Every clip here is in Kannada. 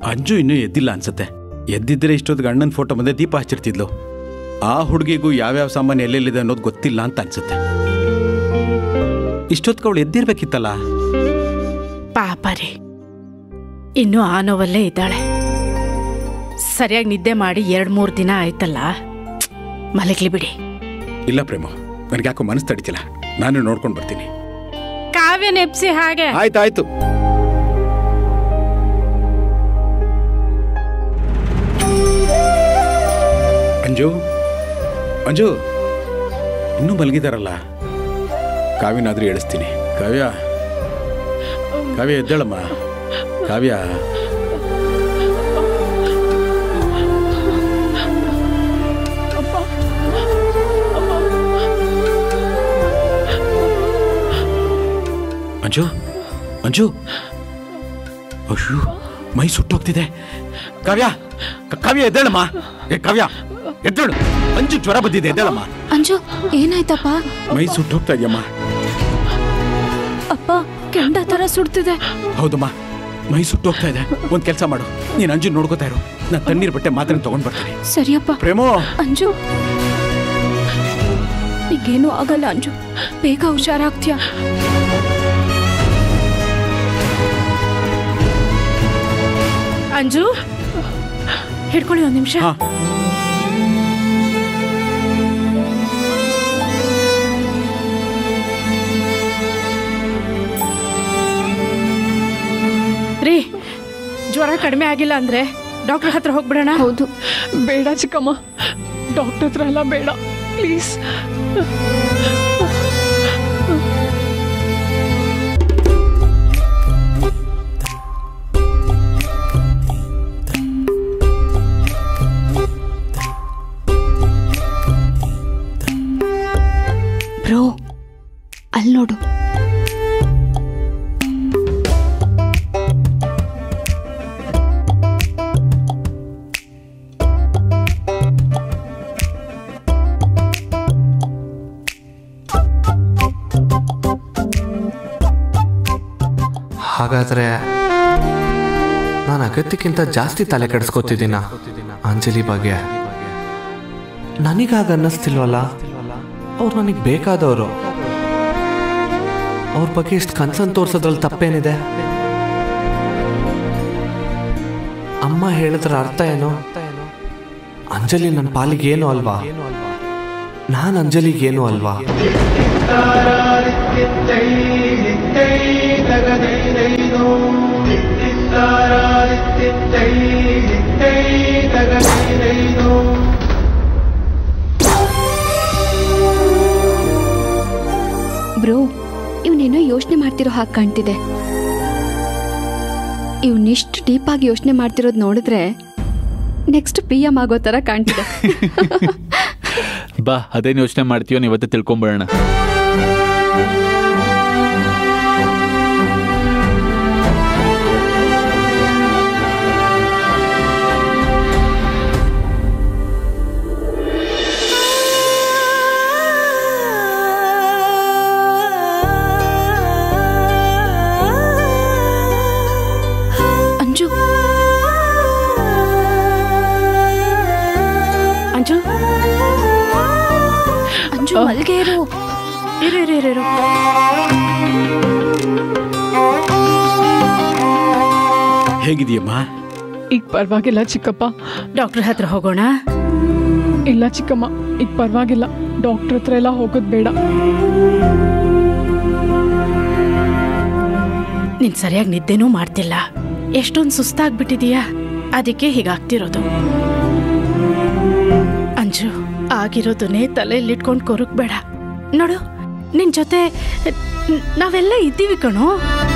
ಅಂಜು ಇನ್ನೂ ಎದ್ದಿಲ್ಲ ಅನ್ಸುತ್ತೆ ಎದ್ದಿದ್ರೆ ಇಷ್ಟೊತ್ತಿಗೆ ಅಣ್ಣನ ಫೋಟೋ ಮುಂದೆ ದೀಪ ಹಚ್ಚಿರ್ತಿದ್ಲು ಆ ಹುಡುಗಿಗೂ ಯಾವ್ಯಾವ ಸಾಮಾನು ಎಲ್ಲೆಲ್ಲಿದೆ ಅನ್ನೋದು ಗೊತ್ತಿಲ್ಲ ಅಂತ ಅನ್ಸುತ್ತೆ ಇಷ್ಟೊತ್ತಿಗೆ ಅವಳು ಎದ್ದಿರ್ಬೇಕಿತ್ತಲ್ಲ ಪಾಪ ರೀ ಇನ್ನೂ ಆ ನೋವಲ್ಲೇ ಇದ್ದಾಳೆ ಸರಿಯಾಗಿ ನಿದ್ದೆ ಮಾಡಿ ಎರಡು ಮೂರು ದಿನ ಆಯ್ತಲ್ಲ ಮಲಗ್ಲಿ ಬಿಡಿ ಇಲ್ಲ ಪ್ರೇಮ ನನಗೆ ಯಾಕೋ ಮನಸ್ಸು ತಡಿತಿಲ್ಲ ನಾನು ನೋಡ್ಕೊಂಡು ಬರ್ತೀನಿ ಕಾವ್ಯ ನೆಪ್ಸಿ ಹಾಗೆ ಆಯ್ತಾಯ್ತು ಅಂಜು ಅಂಜು ಇನ್ನೂ ಮಲಗಿದಾರಲ್ಲ ಕಾವ್ಯನಾದ್ರೂ ಹೇಳಿಸ್ತೀನಿ ಕಾವ್ಯ ಕಾವ್ಯ ಎದ್ದೇಳಮ್ಮ ಕಾವ್ಯ ಅಂಜು ಅಂಜು ಅಯ್ಯೋ ಮೈ ಸುಟ್ಟೋಗ್ತಿದೆ ಕಾವ್ಯ ಕ- ಕಾವ್ಯ ಎದ್ದೇಳಮ್ಮ ಏ ಕಾವ್ಯ ಎದ್ದೇಳು ಅಂಜು ಜ್ವರ ಬಂದಿದೆ ಎದ್ದೇಳಮ್ಮ ಅಂಜು ಏನಾಯ್ತಪ್ಪ ಮೈ ಸುಟ್ಟೋಗ್ತಾ ಇದೆಯಮ್ಮ ಅಪ್ಪ ಕೆಂಡ ತರ ಸುಡ್ತಿದೆ ಹೌದಮ್ಮ ಮೈ ಸುಟ್ಟೋಗ್ತಾ ಇದೆ ಒಂದ್ ಕೆಲಸ ಮಾಡು ನೀನ್ ಅಂಜು ನೋಡ್ಕೋತಾ ಇರು ನಾನು ತಣ್ಣೀರ್ ಬಟ್ಟೆ ಮಾತ್ರ ತಗೊಂಡ್ ಬರ್ತೀನಿ ಸರಿಯಪ್ಪ ಪ್ರೇಮೋ ಅಂಜು ಈಗೇನು ಆಗಲ್ಲ ಅಂಜು ಬೇಗ ಹುಷಾರಾಗ್ತೀಯ ಅಂಜು ಹಿಡ್ಕೊಳ್ಳಿ ಒಂದು ನಿಮಿಷ ಹಾ ರೀ ಜ್ವರ ಕಡಿಮೆ ಆಗಿಲ್ಲ ಅಂದ್ರೆ ಡಾಕ್ಟರ್ ಹತ್ರ ಹೋಗ್ಬಿಡೋಣ ಹೌದು ಬೇಡ ಚಿಕ್ಕಮ್ಮ ಡಾಕ್ಟರ್ ಹತ್ರ ಎಲ್ಲ ಬೇಡ ಪ್ಲೀಸ್ ಬ್ರೋ ಅಲ್ಲಿ ನೋಡು ಹಾಗಾದರೆ ನಾನು ಅಗತ್ಯಕ್ಕಿಂತ ಜಾಸ್ತಿ ತಲೆ ಕೆಡಿಸ್ಕೊತಿದ್ದೀನ ಅಂಜಲಿ ಬಗ್ಗೆ ನನಗಾಗ ಅನ್ನಿಸ್ತಿಲ್ವಲ್ಲ ಅವ್ರು ನನಗೆ ಬೇಕಾದವರು ಅವ್ರ ಬಗ್ಗೆ ಇಷ್ಟು ಕನ್ಸನ್ ತೋರ್ಸೋದ್ರಲ್ಲಿ ತಪ್ಪೇನಿದೆ ಅಮ್ಮ ಹೇಳಿದ್ರ ಅರ್ಥ ಏನು ಅಂಜಲಿ ನನ್ನ ಪಾಲಿಗೆ ಏನು ಅಲ್ವಾ ನಾನು ಅಂಜಲಿಗೇನು ಅಲ್ವಾ ಬ್ರೋ ಇವನೇನೋ ಯೋಚನೆ ಮಾಡ್ತಿರೋ ಹಾಗೆ ಕಾಣ್ತಿದೆ ಇವನಿಷ್ಟು ಡೀಪ್ ಆಗಿ ಯೋಚನೆ ಮಾಡ್ತಿರೋದು ನೋಡಿದ್ರೆ ನೆಕ್ಸ್ಟ್ ಪಿ ಎಂ ಆಗೋ ಥರ ಕಾಣ್ತಿದೆ ಬಾ ಅದೇನು ಯೋಚನೆ ಮಾಡ್ತೀಯೋ ನೀವು ಇವತ್ತೇ ತಿಳ್ಕೊಂಬಿಡೋಣ ಅಂಜು ಅಂಜು ಅಂಜು ಮಲ್ಗೆ ಇರು ಇರು ಇರು ಇರು ಇರು ಹೇಗಿದೆಯಮ್ಮ ಈಗ ಪರವಾಗಿಲ್ಲ ಚಿಕ್ಕಪ್ಪ ಡಾಕ್ಟರ್ ಹತ್ರ ಹೋಗೋಣ ಇಲ್ಲ ಚಿಕ್ಕಮ್ಮ ಈಗ ಪರವಾಗಿಲ್ಲ ಡಾಕ್ಟರ್ ಹತ್ರ ಎಲ್ಲ ಹೋಗೋದು ಬೇಡ ನೀನ್ ಸರಿಯಾಗಿ ನಿದ್ದೆನೂ ಮಾಡ್ತಿಲ್ಲ ಎಷ್ಟೊಂದು ಸುಸ್ತಾಗ್ಬಿಟ್ಟಿದೀಯಾ ಅದಕ್ಕೆ ಹೀಗಾಗ್ತಿರೋದು ಅಂಜು ಆಗಿರೋದನ್ನೇ ತಲೆಯಲ್ಲಿಟ್ಕೊಂಡು ಕೊರಕ್ಬೇಡ ನೋಡು ನಿನ್ ಜೊತೆ ನ್- ನಾವೆಲ್ಲ ಇದ್ದೀವಿ ಕಣೋ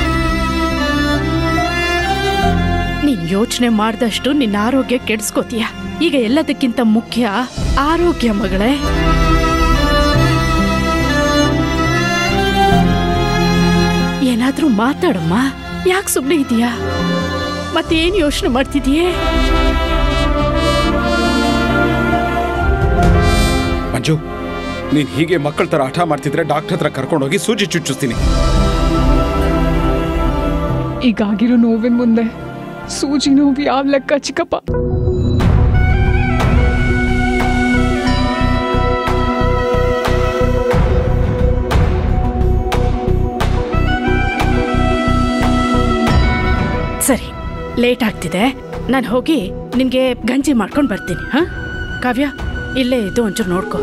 ನೀನ್ ಯೋಚನೆ ಮಾಡ್ದಷ್ಟು ನಿನ್ನ ಆರೋಗ್ಯ ಕೆಡಿಸ್ಕೋತೀಯ ಈಗ ಎಲ್ಲದಕ್ಕಿಂತ ಮುಖ್ಯ ಆರೋಗ್ಯ ಮಗಳೇ ಏನಾದ್ರೂ ಮಾತಾಡಮ್ಮ ಯಾಕೆ ಸುಮ್ಮನೆ ಇದೀಯಾ ಮತ್ತೇನ್ ಯೋಚನೆ ಮಾಡ್ತಿದೀಯೇ ಮಂಜು ನೀನ್ ಹೀಗೆ ಮಕ್ಕಳ ತರ ಹಠ ಮಾಡ್ತಿದ್ರೆ ಡಾಕ್ಟರ್ ಹತ್ರ ಕರ್ಕೊಂಡೋಗಿ ಸೂಜಿ ಚುಚ್ಚಿಸ್ತೀನಿ ಈಗಾಗಿರೋ ನೋವಿನ ಮುಂದೆ ಸೂಜಿ ನೋವು ಯಾವ ಲೆಕ್ಕ ಚಿಕ್ಕಪ್ಪ ಸರಿ ಲೇಟ್ ಆಗ್ತಿದೆ ನಾನು ಹೋಗಿ ನಿನಗೆ ಗಂಜಿ ಮಾಡ್ಕೊಂಡು ಬರ್ತೀನಿ ಹಾಂ ಕಾವ್ಯ ಇಲ್ಲೇ ಇದು ಒಂಚೂರು ನೋಡ್ಕೊ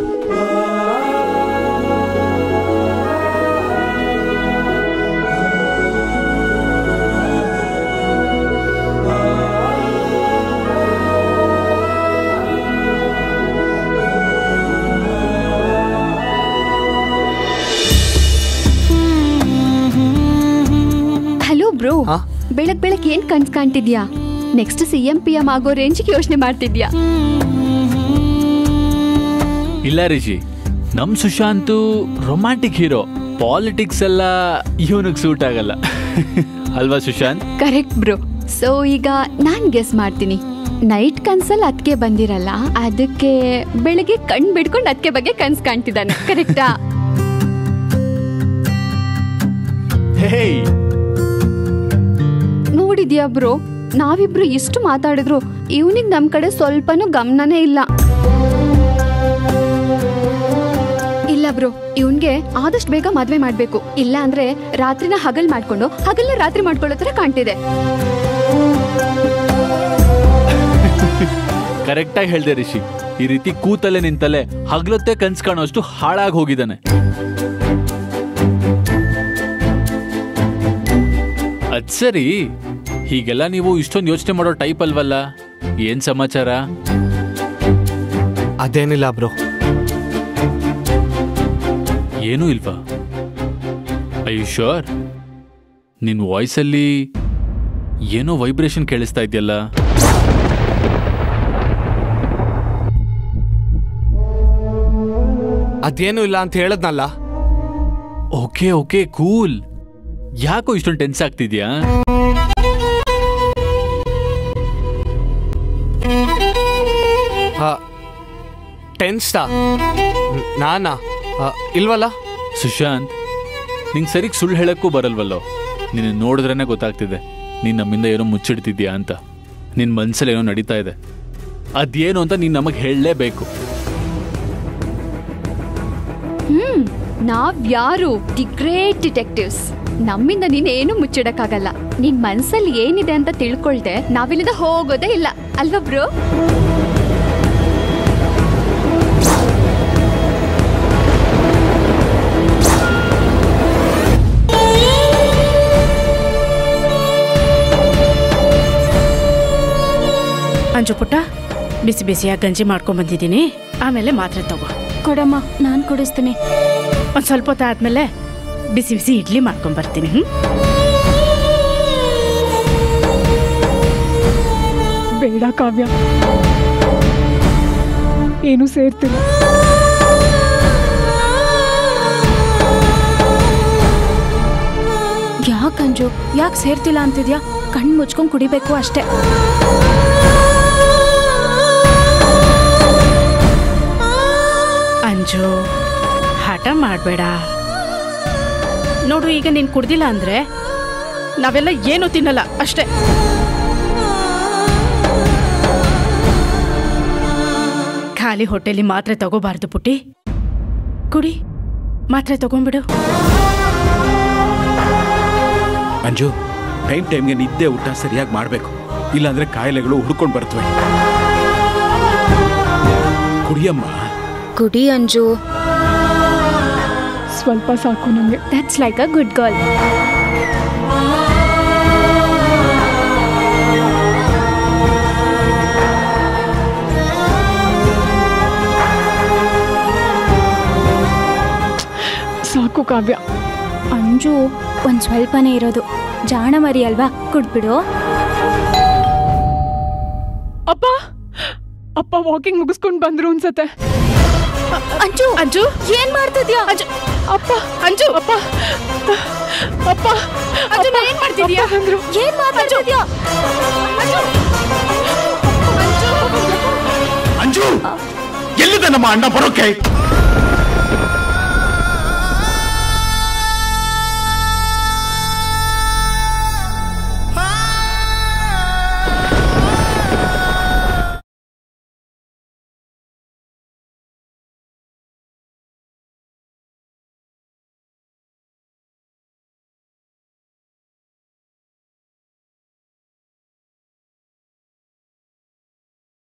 ಹಲೋ ಬ್ರೋ ಹಾ? ಬೆಳಗ್ ಬೆಳಗ್ ಏನ್ ಕನ್ಸ್ ಕಾಣ್ತಿದ್ಯಾ next C M P M ಆಗೋ ರೇಂಜ್ಗೆ ಯೋಚನೆ ಮಾಡ್ತಿದ್ಯಾ ಇಲ್ಲ ರಿಷಿ ನಮ್ ಸುಶಾಂತು ರೊಮ್ಯಾಂಟಿಕ್ ಹೀರೋ ಪಾಲಿಟಿಕ್ಸ್ ಎಲ್ಲ ಇವನಿಗೆ ಸೂಟ್ ಆಗಲ್ಲ ಅಲ್ವಾ ಸುಶಾಂತ್ ಕರೆಕ್ಟ್ ಬ್ರೋ ಸೊ ಈಗ ನಾನ್ ಗೆಸ್ ಮಾಡ್ತೀನಿ ನೈಟ್ ಕನ್ಸಲ್ ಅದಕ್ಕೆ ಬಂದಿರಲ್ಲ ಅದಕ್ಕೆ ಬೆಳಗ್ಗೆ ಕಣ್ ಬಿಡ್ಕೊಂಡು ಅದಕ್ಕೆ ಬಗ್ಗೆ ಕನ್ಸ್ ಕಾಣ್ತಿದ್ದಾನೆ ಕರೆಕ್ಟಾ ಹೇಯ್ ನೋಡಿದ್ಯಾ ಬ್ರೋ ನಾವಿಬ್ರು ಇಷ್ಟು ಮಾತಾಡಿದ್ರು ಇವನಿಗೆ ನಮ್ ಕಡೆ ಸ್ವಲ್ಪನೂ ಗಮನನೇ ಇಲ್ಲ ಇಲ್ಲ ಬ್ರೋ ಇವನ್ಗೆ ಆದಷ್ಟು ಬೇಗ ಮದ್ವೆ ಮಾಡ್ಬೇಕು ಇಲ್ಲ ಅಂದ್ರೆ ರಾತ್ರಿನ ಹಗಲ್ ಮಾಡ್ಕೊಂಡು ಹಗಲ್ನ ರಾತ್ರಿ ಮಾಡ್ಕೊಳ್ಳೋ ತರ ಕಾಣ್ತಿದೆ ಕರೆಕ್ಟಾಗಿ ಹೇಳ್ದೆ ರಿಷಿ ಈ ರೀತಿ ಕೂತಲ್ಲೇ ನಿಂತಲ್ಲೇ ಹಗ್ಲೊತ್ತೆ ಕನ್ಸ್ ಕಾಣೋಷ್ಟು ಹಾಳಾಗಿ ಹೋಗಿದ್ದಾನೆ ಅದ್ ಸರಿ ಹೀಗೆಲ್ಲ ನೀವು ಇಷ್ಟೊಂದು ಯೋಚನೆ ಮಾಡೋ ಟೈಪ್ ಅಲ್ವಲ್ಲ ಏನ್ ಸಮಾಚಾರ ಅದೇನಿಲ್ಲ ಬ್ರೋ ಏನೂ ಇಲ್ವಾ ಐ ಯು ಶೋರ್ ನಿನ್ ವಾಯ್ಸಲ್ಲಿ ಏನೋ ವೈಬ್ರೇಷನ್ ಕೇಳಿಸ್ತಾ ಇದೆಯಲ್ಲ ಅದೇನು ಇಲ್ಲ ಅಂತ ಹೇಳದ್ನಲ್ಲ ಓಕೆ ಓಕೆ ಕೂಲ್ ಯಾಕೋ ಇಷ್ಟೊಂದು ಟೆನ್ಸ್ ಆಗ್ತಿದ್ಯಾ ಟೆನ್ಸ್ಟಾ ನಾನಾ ಆ, ಇಲ್ವಲ್ಲ ಸುಶಾಂತ್ ನಿಂಗೆ ಸರಿಗ್ ಸುಳ್ಳು ಹೇಳಕ್ಕೂ ಬರಲ್ವಲ್ಲೋ ನಿನ್ನ ನೋಡಿದ್ರೇನೆ ಗೊತ್ತಾಗ್ತಿದೆ ನೀನ್ ನಮ್ಮಿಂದ ಏನೋ ಮುಚ್ಚಿಡ್ತಿದ್ಯಾ ಅಂತ ನಿನ್ ಮನ್ಸಲ್ಲಿ ಏನೋ ನಡೀತಾ ಇದೆ ಅದೇನು ಅಂತ ನೀನ್ ನಮಗ್ ಹೇಳಲೇಬೇಕು ಹ್ಮ್ ನಾವ್ ಯಾರು ದಿ ಗ್ರೇಟ್ ಡಿಟೆಕ್ಟಿವ್ಸ್ ನಮ್ಮಿಂದ ನೀನ್ ಏನು ಮುಚ್ಚಿಡಕ್ಕಾಗಲ್ಲ ನಿನ್ ಮನ್ಸಲ್ಲಿ ಏನಿದೆ ಅಂತ ತಿಳ್ಕೊಳ್ದೆ ನಾವಿಲ್ಲಿಂದ ಹೋಗೋದೇ ಇಲ್ಲ ಅಲ್ವಾ ಬ್ರೋ ಅಂಜು ಪುಟ್ಟ ಬಿಸಿ ಬಿಸಿಯಾಗಿ ಗಂಜಿ ಮಾಡ್ಕೊಂಡ್ ಬಂದಿದ್ದೀನಿ ಆಮೇಲೆ ಮಾತ್ರೆ ತಗೋ ಕೊಡಮ್ಮ ನಾನು ಕೊಡಿಸ್ತೀನಿ ಒಂದು ಸ್ವಲ್ಪ ಹೊತ್ತು ಆದ್ಮೇಲೆ ಬಿಸಿ ಬಿಸಿ ಇಡ್ಲಿ ಮಾಡ್ಕೊಂಡ್ ಬರ್ತೀನಿ ಹ್ಮ್ ಬೇಡ ಕಾವ್ಯ ಏನು ಸೇರ್ತಿಲ್ಲ ಯಾಕೆ ಅಂಜು ಯಾಕೆ ಸೇರ್ತಿಲ್ಲ ಅಂತಿದ್ಯಾ ಕಣ್ಣು ಮುಚ್ಕೊಂಡು ಕುಡಿಬೇಕು ಅಷ್ಟೇ ಅಂಜು ಹಠ ಮಾಡಬೇಡ ನೋಡು ಈಗ ನೀನು ಕುಡ್ದಿಲ್ಲ ಅಂದ್ರೆ ನಾವೆಲ್ಲ ಏನು ತಿನ್ನಲ್ಲ ಅಷ್ಟೇ ಖಾಲಿ ಹೊಟ್ಟೆಲಿ ಮಾತ್ರೆ ತಗೋಬಾರ್ದು ಪುಟ್ಟಿ ಕುಡಿ ಮಾತ್ರೆ ತಗೊಂಡ್ಬಿಡು ಅಂಜು ಟೈಮ್ ಟೈಮ್ಗೆ ನಿದ್ದೆ ಊಟ ಸರಿಯಾಗಿ ಮಾಡಬೇಕು ಇಲ್ಲಾಂದ್ರೆ ಕಾಯಿಲೆಗಳು ಹುಡ್ಕೊಂಡು ಬರ್ತವೆ ಕುಡಿಯಮ್ಮ ಕುಡಿ ಅಂಜು ಸ್ವಲ್ಪ ಸಾಕು ನನಗೆ that's like a good girl ಸಾಕು ಕಾವ್ಯ ಅಂಜು ಒಂದ್ ಸ್ವಲ್ಪನೇ ಇರೋದು ಜಾಣ ಮರಿ ಅಲ್ವಾ ಕುಡ್ಬಿಡು ಅಪ್ಪ ಅಪ್ಪ ವಾಕಿಂಗ್ ಮುಗಿಸ್ಕೊಂಡು ಬಂದ್ರು ಅನ್ಸತ್ತೆ ಅಂಜು ಅಂಜು ಏನ್ ಮಾಡ್ತಿದ್ಯಾ ಅಂಜು ಅಪ್ಪ ಅಂಜು ಅಪ್ಪ ಅಪ್ಪ ಅಂಜು ನೀನ್ ಏನ್ ಮಾಡ್ತಿದ್ಯಾ ಅಪ್ಪ ಬಂದ್ರು ಏನ್ ಮಾತಾಡ್ತಿದ್ಯಾ ಅಂಜು ಎಲ್ಲಿದೆ ನಮ್ಮ ಅಣ್ಣ ಬರೋಕೆ